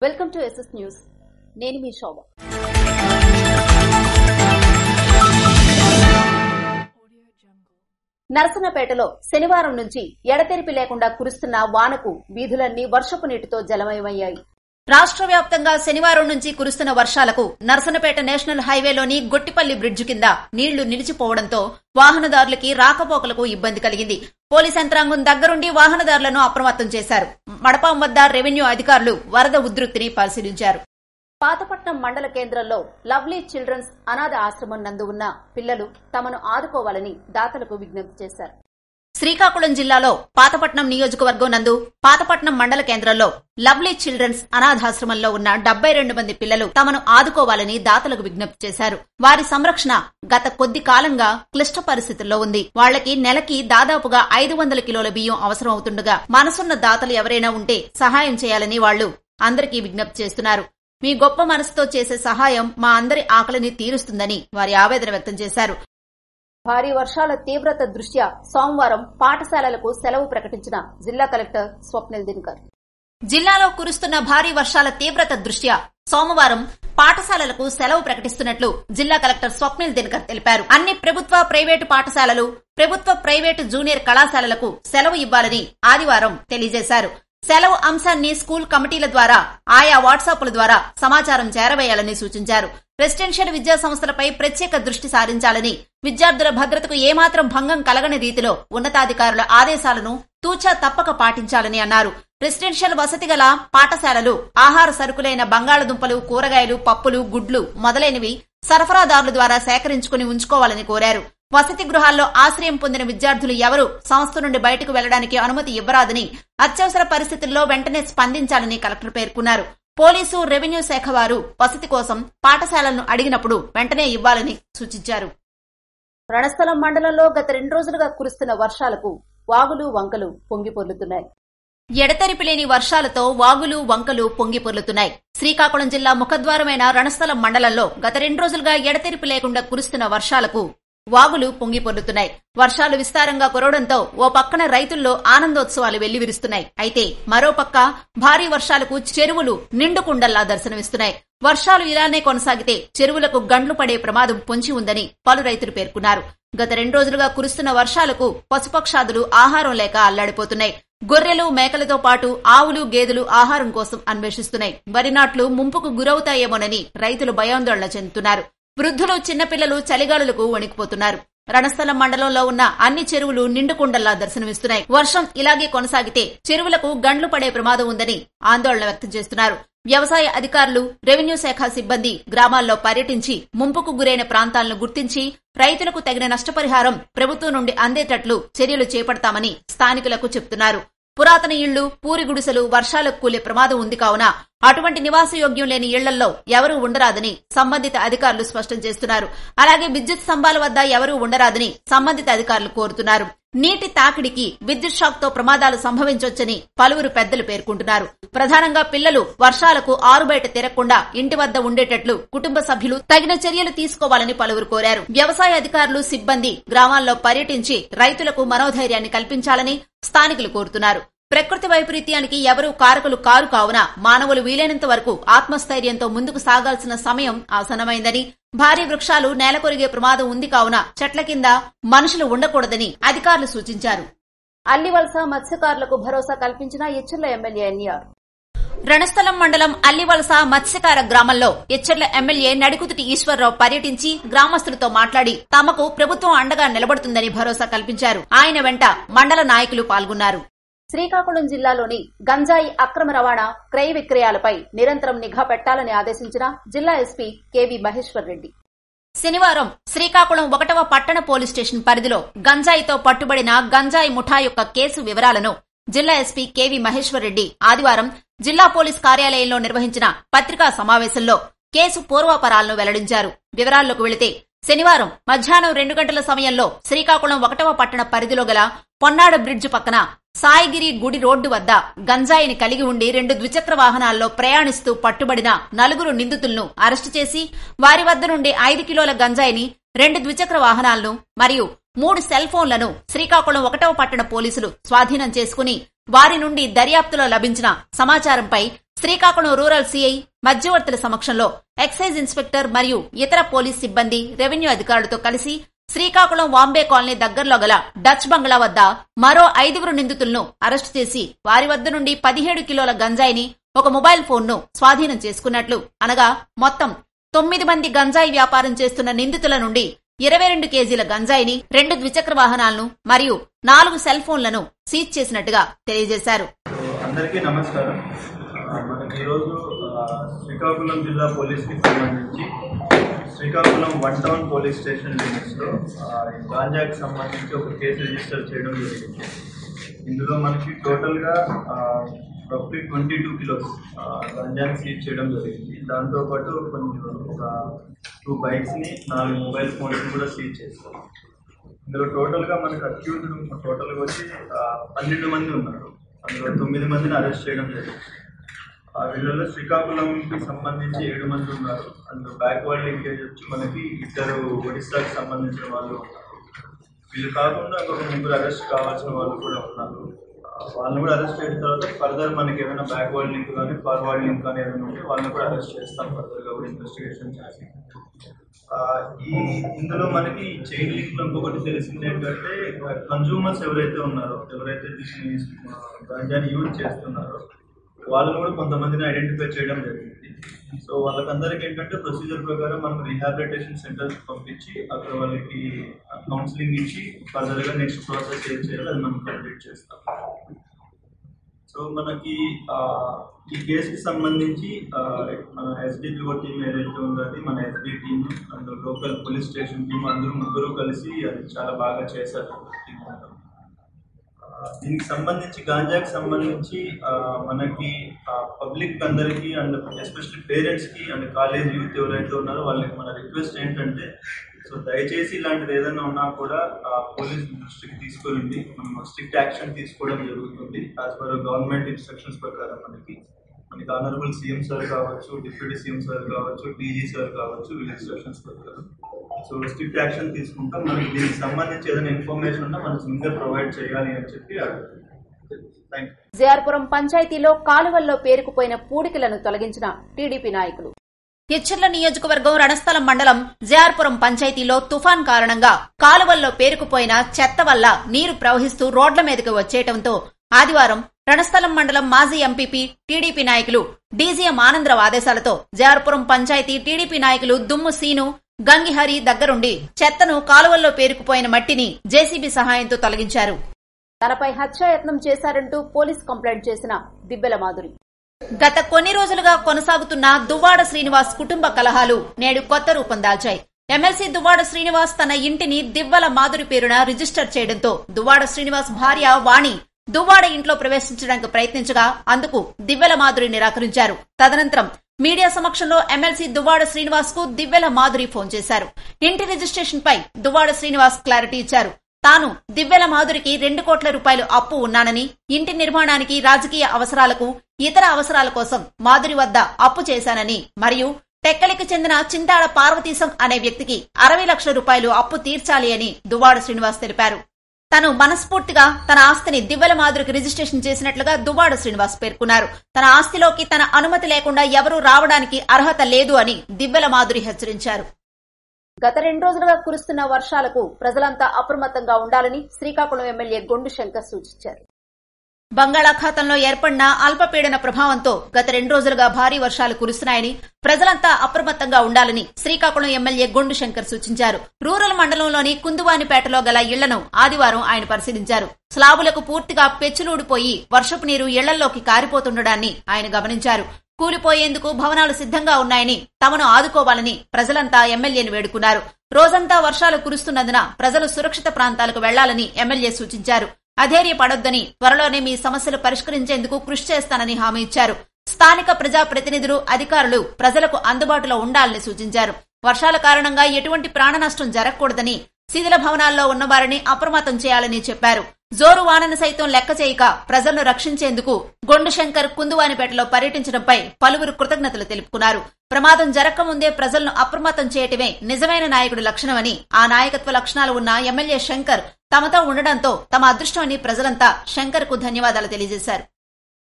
Welcome to SS news నేను మీ శోభ నరసన్నపేటలో శనివారం నుంచి ఎడతెరిపి లేకుండా కురుస్తున్న వానకు వీధులన్నీ వర్షపు నీటితో జలమయమయ్యాయి రాష్ట్ర వ్యాప్తంగా శనివారం నుంచి కురుస్తున్న వర్షాలకు నరసనపేట నేషనల్ హైవేలోని గొట్టిపల్లి బ్రిడ్జి కింద నీళ్లు నిలిచిపోవడంతో వాహనదారులకి రాకపోకలకు ఇబ్బంది కలిగింది పోలీస్ యంత్రాంగం దగ్గరుండి వాహనదారులను అప్రమత్తం చేశారు మడపాం వద్ద రెవెన్యూ అధికారులు వరద ఉధృతిని పరిశీలించారు పాతపట్నం మండల కేంద్రంలో లవ్లీ చిల్డ్రన్స్ అనాథ ఆశ్రమం నందు ఉన్న పిల్లలు తమను ఆదుకోవాలని దాతలకు విజ్ఞప్తి చేశారు శ్రీకాకుళం జిల్లాలో పాతపట్నం నియోజకవర్గం నందు పాతపట్నం మండల కేంద్రంలో లవ్లీ చిల్డ్రన్స్ అనాథాశ్రమంలో ఉన్న డెబ్బై రెండు మంది పిల్లలు తమను ఆదుకోవాలని దాతలకు విజ్ఞప్తి చేశారు వారి సంరక్షణ గత కొద్ది కాలంగా క్లిష్ట పరిస్థితుల్లో ఉంది వాళ్లకి నెలకి దాదాపుగా ఐదు వందల కిలోల బియ్యం అవసరం అవుతుండగా మనసున్న దాతలు ఎవరైనా ఉంటే సహాయం చేయాలని వాళ్లు అందరికీ విజ్ఞప్తి చేస్తున్నారు మీ గొప్ప మనసుతో చేసే సహాయం మా అందరి ఆకలిని తీరుస్తుందని వారి ఆవేదన వ్యక్తం చేశారు భారీ వర్షాల తీవ్రత దృష్ట్యా సోమవారం పాఠశాలలకు సెలవు ప్రకటించిన జిల్లా కలెక్టర్ స్వప్నిల్ దినకర్ జిల్లాలో కురుస్తున్న భారీ వర్షాల తీవ్రత దృష్ట్యా సోమవారం పాఠశాలలకు సెలవు ప్రకటిస్తున్నట్లు జిల్లా కలెక్టర్ స్వప్నిల్ దినకర్ తెలిపారు అన్ని ప్రభుత్వ ప్రైవేటు పాఠశాలలు ప్రభుత్వ ప్రైవేటు జూనియర్ కళాశాలలకు సెలవు ఇవ్వాలని ఆదివారం తెలియజేశారు సెలవు అంశాన్ని స్కూల్ కమిటీల ద్వారా ఆయా వాట్సాప్ల ద్వారా సమాచారం చేరవేయాలని సూచించారు రెసిడెన్షియల్ విద్యా సంస్థలపై ప్రత్యేక దృష్టి సారించాలని విద్యార్థుల భద్రతకు ఏమాత్రం భంగం కలగని రీతిలో ఉన్నతాధికారుల ఆదేశాలను తూచా తప్పక పాటించాలని అన్నారు రెసిడెన్షియల్ వసతి గల పాఠశాలలు ఆహార సరుకులైన బంగాళదుంపలు కూరగాయలు పప్పులు గుడ్లు మొదలైనవి సరఫరాదారుల ద్వారా సేకరించుకుని ఉంచుకోవాలని కోరారు వసతి గృహాల్లో ఆశ్రయం పొందిన విద్యార్థులు ఎవరు సంస్థ నుండి బయటకు వెళ్లడానికి అనుమతి ఇవ్వరాదని అత్యవసర పరిస్థితుల్లో వెంటనే స్పందించాలని కలెక్టర్ పేర్కొన్నారు పోలీసు రెవెన్యూ శాఖ వారు వసతి కోసం పాఠశాలలను అడిగినప్పుడు వెంటనే ఇవ్వాలని సూచించారు రణస్థలం మండలంలో గత రెండు రోజులుగా కురుస్తున్న వర్షాలకు వాగులు వంకలు పొంగి పొర్లుతున్నాయి ఎడతెరిపి లేని వర్షాలతో వాగులు వంకలు పొంగి పొర్లుతున్నాయి శ్రీకాకుళం జిల్లా ముఖద్వారమైన రణస్థలం మండలంలో గత రెండు రోజులుగా ఎడతెరిపి లేకుండా కురుస్తున్న వర్షాలకు వాగులు పొంగి పొర్లుతున్నాయి వర్షాలు విస్తారంగా కురవడంతో ఓ పక్కన రైతుల్లో ఆనందోత్సవాలు వెల్లివిరుస్తున్నాయి అయితే మరో పక్క భారీ వర్షాలకు చెరువులు నిండుకుండల్లా దర్శనమిస్తున్నాయి వర్షాలు ఇలానే కొనసాగితే చెరువులకు గండ్లు పడే ప్రమాదం పొంచి ఉందని పలు రైతులు పేర్కొన్నారు గత రెండు రోజులుగా కురుస్తున్న వర్షాలకు పశుపక్షాదులు ఆహారం లేక అల్లాడిపోతున్నాయి గొర్రెలు మేకలతో పాటు ఆవులు గేదెలు ఆహారం కోసం అన్వేషిస్తున్నాయి వరి నాట్లు ముంపుకు గురవుతాయేమోనని రైతులు భయాందోళన చెందుతున్నారు వృద్ధులు చిన్నపిల్లలు చలిగాలులకు వణికిపోతున్నారు రణస్థలం మండలంలో ఉన్న అన్ని చెరువులు నిండుకుండల్లా దర్శనమిస్తున్నాయి వర్షం ఇలాగే కొనసాగితే చెరువులకు గండ్లు పడే ప్రమాదం ఉందని ఆందోళన వ్యక్తం చేస్తున్నారు వ్యవసాయ అధికారులు రెవెన్యూ శాఖ సిబ్బంది గ్రామాల్లో పర్యటించి ముంపుకు గురైన ప్రాంతాలను గుర్తించి రైతులకు తగిన నష్టపరిహారం ప్రభుత్వం నుండి అందేటట్లు చర్యలు చేపడతామని స్థానికులకు చెబుతున్నారు పురాతన ఇళ్లు పూరి గుడిసెలు వర్షాలకు కూలే ప్రమాదం ఉంది కావున అటువంటి నివాసయోగ్యం లేని ఇళ్లలో ఎవరూ ఉండరాదని సంబంధిత అధికారులు స్పష్టం చేస్తున్నారు అలాగే విద్యుత్ స్తంభాల వద్ద ఎవరూ ఉండరాదని సంబంధిత అధికారులు కోరుతున్నారు నీటి తాకిడికి విద్యుత్ షాక్ తో ప్రమాదాలు సంభవించొచ్చని పలువురు పెద్దలు పేర్కొంటున్నారు ప్రధానంగా పిల్లలు వర్షాలకు ఆరుబయట తిరగకుండా ఇంటి వద్ద ఉండేటట్లు కుటుంబ సభ్యులు తగిన చర్యలు తీసుకోవాలని పలువురు కోరారు వ్యవసాయ అధికారులు సిబ్బంది గ్రామాల్లో పర్యటించి రైతులకు మనోధైర్యాన్ని కల్పించాలని స్థానికులు కోరుతున్నారు ప్రకృతి వైపరీత్యానికి ఎవరూ కారకులు కారు కావున మానవులు వీలైనంత వరకు ఆత్మస్థైర్యంతో ముందుకు సాగాల్సిన సమయం ఆసనమైందని భారీ వృక్షాలు నేలకొరిగే ప్రమాదం ఉంది కావున చెట్ల కింద మనుషులు ఉండకూడదని అధికారులు సూచించారు అల్లివలస మత్స్యకారులకు భరోసా కల్పించిన ఎచ్చర్ల ఎమ్మెల్యే ఎన్ఆర్ రణస్థలం మండలం అల్లివలస మత్స్యకార గ్రామంలో ఎచ్చర్ల ఎమ్మెల్యే నడికుతుటి ఈశ్వరరావు పర్యటించి గ్రామస్తులతో మాట్లాడి తమకు ప్రభుత్వం అండగా నిలబడుతుందని భరోసా కల్పించారు ఆయన వెంట మండల నాయకులు పాల్గొన్నారు శ్రీకాకుళం జిల్లాలోని గంజాయి అక్రమ రవాణా క్రయ విక్రయాలపై నిరంతరం నిఘా పెట్టాలని ఆదేశించిన జిల్లా ఎస్పీ కెవి మహేశ్వర్ రెడ్డి శనివారం శ్రీకాకుళం ఒకటవ పట్టణ పోలీస్ స్టేషన్ పరిధిలో గంజాయితో పట్టుబడిన గంజాయి ముఠా యొక్క కేసు వివరాలను జిల్లా ఎస్పీ కెవి మహేశ్వర్ రెడ్డి ఆదివారం జిల్లా పోలీస్ కార్యాలయంలో నిర్వహించిన పత్రికా సమావేశంలో కేసు పూర్వాపరాలను వెల్లడించారు వివరాల్లోకి వెళితే శనివారం మధ్యాహ్నం రెండు గంటల సమయంలో శ్రీకాకుళం ఒకటవ పట్టణ పరిధిలో గల పొన్నాడ బ్రిడ్జ్ పక్కన సాయిగిరి గుడి రోడ్డు వద్ద గంజాయిని కలిగి ఉండి రెండు ద్విచక్ర వాహనాల్లో ప్రయాణిస్తూ పట్టుబడిన నలుగురు నిందితులను అరెస్టు చేసి వారి వద్ద నుండి ఐదు కిలోల గంజాయిని రెండు ద్విచక్ర వాహనాలను మరియు మూడు సెల్ ఫోన్లను శ్రీకాకుళం ఒకటవ పట్టణ పోలీసులు స్వాధీనం చేసుకుని వారి నుండి దర్యాప్తులో లభించిన సమాచారంపై శ్రీకాకుళం రూరల్ సిఐ మధ్యవర్తుల సమక్షంలో ఎక్సైజ్ ఇన్స్పెక్టర్ మరియు ఇతర పోలీస్ సిబ్బంది రెవెన్యూ అధికారులతో కలిసి శ్రీకాకుళం వాంబే కాలనీ దగ్గరలో గల డచ్ బంగ్లా వద్ద మరో ఐదుగురు నిందితులను అరెస్టు చేసి వారి వద్ద నుండి పదిహేడు కిలోల గంజాయిని ఒక మొబైల్ ఫోన్ను స్వాధీనం చేసుకున్నట్లు అనగా మొత్తం తొమ్మిది మంది గంజాయి వ్యాపారం చేస్తున్న నిందితుల నుండి ఇరవై రెండు కేజీల గంజాయిని రెండు ద్విచక్ర వాహనాలను మరియు నాలుగు సెల్ ఫోన్లను సీజ్ చేసినట్టుగా తెలియజేశారు అందరికీ నమస్కారం ఆ, మనకి ఈరోజు ఆ, శ్రీకాకుళం జిల్లా పోలీస్కి సంబంధించి Srikakulam one town police station లిమిట్స్లో ఆ, ఈ గాంజాకి సంబంధించి ఒక కేసు రిజిస్టర్ చేయడం జరిగింది ఇందులో మనకి టోటల్గా రఫ్లీ ట్వంటీ టూ కిలోస్ గంజాని సీజ్ చేయడం జరిగింది దాంతోపాటు కొన్ని ఒక టూ బైక్స్ని నాలుగు మొబైల్ ఫోన్స్ కూడా సీజ్ చేస్తాం ఇందులో టోటల్గా మనకు అక్యూజ్డ్ టోటల్గా వచ్చి ఆ, పన్నెండు మంది ఉన్నారు అందులో తొమ్మిది మందిని అరెస్ట్ చేయడం జరిగింది ఆ వీళ్ళలో శ్రీకాకుళంకి సంబంధించి ఏడు మంది ఉన్నారు అందులో బ్యాక్వర్డ్ లింకేజ్ వచ్చి మనకి ఇద్దరు ఒడిస్సాకి సంబంధించిన వాళ్ళు ఉన్నారు వీళ్ళు కాకుండా ఇంకొక ముగ్గురు అరెస్ట్ కావాల్సిన వాళ్ళు కూడా ఉన్నారు ఆ, వాళ్ళని కూడా అరెస్ట్ చేసిన తర్వాత ఫర్దర్ మనకి ఏమైనా బ్యాక్వర్డ్ లింక్ కానీ ఫార్వర్డ్ లింక్ కానీ ఏమైనా ఉంటే వాళ్ళని కూడా అరెస్ట్ చేస్తాం ఫర్దర్గా కూడా ఇన్వెస్టిగేషన్ చేసి ఆ, ఈ ఇందులో మనకి చైన్ లింక్ లో ఇంకొకటి తెలిసింది ఏంటంటే కన్జ్యూమర్స్ ఎవరైతే ఉన్నారో ఎవరైతే దీన్ని ఆ, గంజాని యూజ్ చేస్తున్నారో వాళ్ళని కూడా కొంతమందిని ఐడెంటిఫై చేయడం జరిగింది సో వాళ్ళకందరికీ ఏంటంటే ప్రొసీజర్ ప్రకారం మనం రీహాబిలిటేషన్ సెంటర్స్ పంపించి అక్కడ వాళ్ళకి కౌన్సిలింగ్ ఇచ్చి ఫర్దర్గా నెక్స్ట్ ప్రాసెస్ ఏం చేయాలో అది మనం కంప్లీట్ చేస్తాం సో మనకి ఆ, ఈ కేసుకి సంబంధించి ఆ, మన ఎస్డిపిఓ టీం ఏదైతే ఉందో అది మన SD team and local police station team అందరూ ముగ్గురు కలిసి అది చాలా బాగా చేశారు టీం మొత్తం. ఆ, దీనికి సంబంధించి గాంజాకి సంబంధించి ఆ, మనకి పబ్లిక్ అందరికీ అండ్ ఎస్పెషల్లీ పేరెంట్స్కి అండ్ కాలేజ్ యూత్ ఎవరైతే ఉన్నారో వాళ్ళకి మన రిక్వెస్ట్ ఏంటంటే సో దయచేసి ఇలాంటిది ఏదైనా ఉన్నా కూడా ఆ, పోలీస్ దృష్టికి తీసుకురండి మనం స్ట్రిక్ట్ యాక్షన్ తీసుకోవడం జరుగుతుంది యాజ్ పర్ గవర్నమెంట్ ఇన్స్ట్రక్షన్స్ ప్రకారం మనకి మనకి ఆనరబుల్ సీఎం సార్ కావచ్చు డిప్యూటీ సీఎం సార్ కావచ్చు డీజీ సార్ కావచ్చు వీళ్ళ ఇన్స్ట్రక్షన్స్ ప్రకారం సో స్ట్రిక్ట్ యాక్షన్ తీసుకుంటాం మనకి దీనికి సంబంధించి ఏదైనా ఇన్ఫర్మేషన్ ఉన్నా మనం ముందే ప్రొవైడ్ చేయాలి అని చెప్పి థ్యాంక్ యూ జేఆర్పురం పంచాయతీలో కాలువల్లో పేరుకుపోయిన పూడికలను తొలగించిన టీడీపీ నాయకులు ఇచ్చర్ల నియోజకవర్గం రణస్థలం మండలం జేఆర్పురం పంచాయతీలో తుఫాన్ కారణంగా కాలువల్లో పేరుకుపోయిన చెత్త వల్ల నీరు ప్రవహిస్తూ రోడ్ల మీదకి వచ్చేయటంతో ఆదివారం రణస్థలం మండలం మాజీ ఎంపీపీ టీడీపీ నాయకులు డీజీఎం ఆనందరావు ఆదేశాలతో జేఆర్పురం పంచాయతీ టీడీపీ నాయకులు దుమ్ము సీను గంగిహరి దగ్గరుండి చెత్తను కాలువల్లో పేరుకుపోయిన మట్టిని జేసీబీ సహాయంతో తొలగించారు తనపై హత్యాయత్నం చేశారంటూ పోలీస్ కంప్లైంట్ చేసిన దిబ్బెల మాధురి గత కొన్ని రోజులుగా కొనసాగుతున్న దువ్వాడ శ్రీనివాస్ కుటుంబ కలహాలు నేడు కొత్త రూపం దాల్చాయి ఎమ్మెల్సీ దువ్వాడ శ్రీనివాస్ తన ఇంటిని దివ్వల మాధురి పేరున రిజిస్టర్ చేయడంతో దువ్వాడ శ్రీనివాస్ భార్య వాణి దువ్వాడ ఇంట్లో ప్రవేశించడానికి ప్రయత్నించగా అందుకు దివ్వెల మాధురి నిరాకరించారు తదనంతరం మీడియా సమక్షంలో ఎమ్మెల్సీ దువ్వాడ శ్రీనివాస్ కు దివ్వెల మాధురి ఫోన్ చేశారు ఇంటి రిజిస్ట్రేషన్ పై దువ్వాడ శ్రీనివాస్ క్లారిటీ ఇచ్చారు తాను దివ్వెల మాధురికి రెండు కోట్ల రూపాయలు అప్పు ఉన్నానని ఇంటి నిర్మాణానికి రాజకీయ అవసరాలకు ఇతర అవసరాల కోసం మాధురి వద్ద అప్పు చేశానని మరియు టెక్కలికి చెందిన చింతాడ పార్వతీశం అనే వ్యక్తికి అరవై లక్షల రూపాయలు అప్పు తీర్చాలి అని దువ్వాడ శ్రీనివాస్ తెలిపారు తను మనస్ఫూర్తిగా తన ఆస్తిని దివ్వెల మాధురికి రిజిస్ట్రేషన్ చేసినట్లుగా దువ్వాడ శ్రీనివాస్ పేర్కొన్నారు తన ఆస్తిలోకి తన అనుమతి లేకుండా ఎవరూ రావడానికి అర్హత లేదు అని దివ్వెల మాధురి హెచ్చరించారు గత రెండు రోజులుగా కురుస్తున్న వర్షాలకు ప్రజలంతా అప్రమత్తంగా ఉండాలని శ్రీకాకుళం ఎమ్మెల్యే గొండు శంకర్ సూచించారు బంగాళాఖాతంలో ఏర్పడిన అల్పపీడన ప్రభావంతో గత రెండు రోజులుగా భారీ వర్షాలు కురుస్తున్నాయని ప్రజలంతా అప్రమత్తంగా ఉండాలని శ్రీకాకుళం ఎమ్మెల్యే గొండు శంకర్ సూచించారు రూరల్ మండలంలోని కుందువానిపేటలో గల ఇళ్లను ఆదివారం ఆయన పరిశీలించారు స్లాబులకు పూర్తిగా పెచ్చులూడిపోయి వర్షపు నీరు ఇళ్లలోకి కారిపోతుండడాన్ని ఆయన గమనించారు కూలిపోయేందుకు భవనాలు సిద్ధంగా ఉన్నాయని తమను ఆదుకోవాలని ప్రజలంతా ఎమ్మెల్యేను వేడుకున్నారు రోజంతా వర్షాలు కురుస్తున్నందున ప్రజలు సురక్షిత ప్రాంతాలకు వెళ్లాలని ఎమ్మెల్యే సూచించారు అధైర్యపడొద్దని త్వరలోనే మీ సమస్యలు పరిష్కరించేందుకు కృషి చేస్తానని హామీ ఇచ్చారు స్థానిక ప్రజాప్రతినిధులు అధికారులు ప్రజలకు అందుబాటులో ఉండాలని సూచించారు వర్షాల కారణంగా ఎటువంటి ప్రాణ నష్టం జరగకూడదని శిథిల భవనాల్లో ఉన్నవారిని అప్రమత్తం చేయాలని చెప్పారు జోరు వానను సైతం లెక్క చేయక ప్రజలను రక్షించేందుకు గొండు శంకర్ కుందువానిపేటలో పర్యటించడంపై పలువురు కృతజ్ఞతలు తెలుపుకున్నారు ప్రమాదం జరగకముందే ప్రజలను అప్రమత్తం చేయటమే నిజమైన నాయకుడి లక్షణమని ఆ నాయకత్వ లక్షణాలు ఉన్న ఎమ్మెల్యే శంకర్ తమతో ఉండడంతో తమ అదృష్టమని ప్రజలంతా శంకర్ కు ధన్యవాదాలు తెలియజేశారు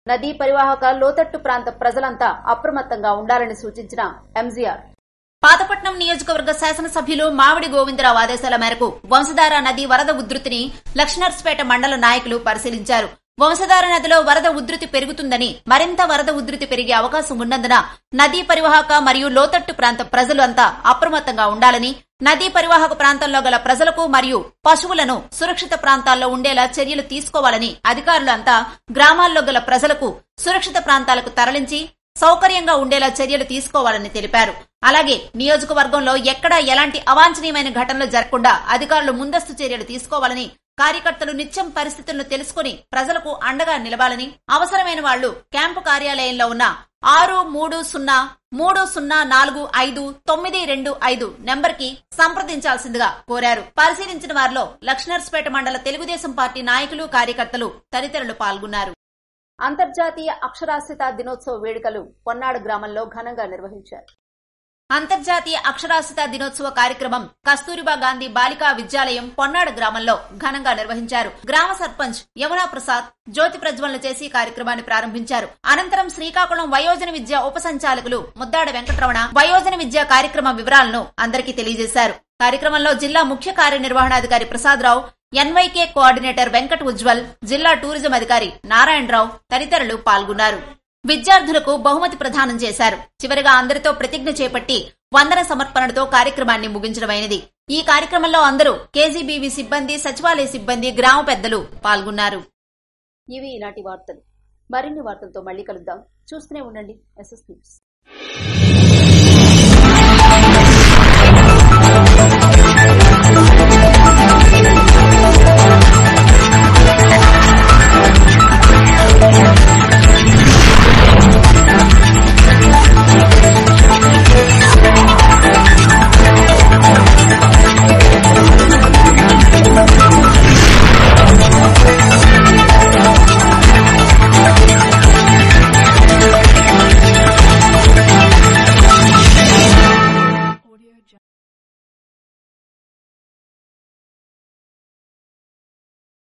నదీ పరివాహక లోతట్టు ప్రాంత ప్రజలంతా అప్రమత్తంగా ఉండాలని సూచించిన ఎంజీఆర్ పాతపట్నం నియోజకవర్గ శాసనసభ్యులు మామిడి గోవిందరావు ఆదేశాల మేరకు వంశధార నది వరద ఉధృతిని లక్ష్మణర్స్పేట మండల నాయకులు పరిశీలించారు వంశధార నదిలో వరద ఉధృతి పెరుగుతుందని మరింత వరద ఉధృతి పెరిగే అవకాశం ఉన్నందున నదీ పరివాహక మరియు లోతట్టు ప్రాంత ప్రజలు అంతా అప్రమత్తంగా ఉండాలని నదీ పరివాహక ప్రాంతంలో గల ప్రజలకు మరియు పశువులను సురక్షిత ప్రాంతాల్లో ఉండేలా చర్యలు తీసుకోవాలని అధికారులు అంతా గ్రామాల్లో గల ప్రజలకు సురక్షిత ప్రాంతాలకు తరలించి సౌకర్యంగా ఉండేలా చర్యలు తీసుకోవాలని తెలిపారు అలాగే నియోజకవర్గంలో ఎక్కడా ఎలాంటి అవాంఛనీయమైన ఘటనలు జరగకుండా అధికారులు ముందస్తు చర్యలు తీసుకోవాలని కార్యకర్తలు నిత్యం పరిస్థితులను తెలుసుకుని ప్రజలకు అండగా నిలవాలని అవసరమైన వాళ్లు క్యాంపు కార్యాలయంలో ఉన్న ఆరు మూడు సున్నా మూడు సున్నా నాలుగు ఐదు తొమ్మిది రెండు ఐదు నెంబర్ కి సంప్రదించాల్సిందిగా కోరారు పరిశీలించిన వారిలో లక్ష్మణర్స్పేట మండల తెలుగుదేశం పార్టీ నాయకులు కార్యకర్తలు తదితరులు పాల్గొన్నారు అంతర్జాతీయ అక్షరాస్యత దినోత్సవ వేడుకలు పొన్నాడు గ్రామంలో ఘనంగా నిర్వహించారు అంతర్జాతీయ అక్షరాస్యత దినోత్సవ కార్యక్రమం కస్తూరిబా గాంధీ బాలికా విద్యాలయం పొన్నాడు గ్రామంలో ఘనంగా నిర్వహించారు గ్రామ సర్పంచ్ యమునా ప్రసాద్ జ్యోతి ప్రజ్వలన చేసి కార్యక్రమాన్ని ప్రారంభించారు అనంతరం శ్రీకాకుళం వయోజన విద్య ఉప సంచాలకులు ముద్దాడ వెంకటరమణ వయోజన విద్య కార్యక్రమ వివరాలను అందరికీ తెలియజేశారు కార్యక్రమంలో జిల్లా ముఖ్య కార్యనిర్వహణాధికారి ప్రసాదరావు ఎన్వైకే కోఆర్డినేటర్ వెంకట్ ఉజ్వల్ జిల్లా టూరిజం అధికారి నారాయణరావు తదితరులు పాల్గొన్నారు విద్యార్థులకు బహుమతి ప్రదానం చేశారు చివరిగా అందరితో ప్రతిజ్ఞ చేపట్టి వందన సమర్పణతో కార్యక్రమాన్ని ముగించడమైనది ఈ కార్యక్రమంలో అందరూ కేజీబీవీ సిబ్బంది సచివాలయ సిబ్బంది గ్రామ పెద్దలు పాల్గొన్నారు ఇవి ఈనాటి వార్తలు మరిన్ని వార్తలతో మళ్ళీ కలుద్దాం చూస్తూనే ఉండండి ఎస్ఎస్ న్యూస్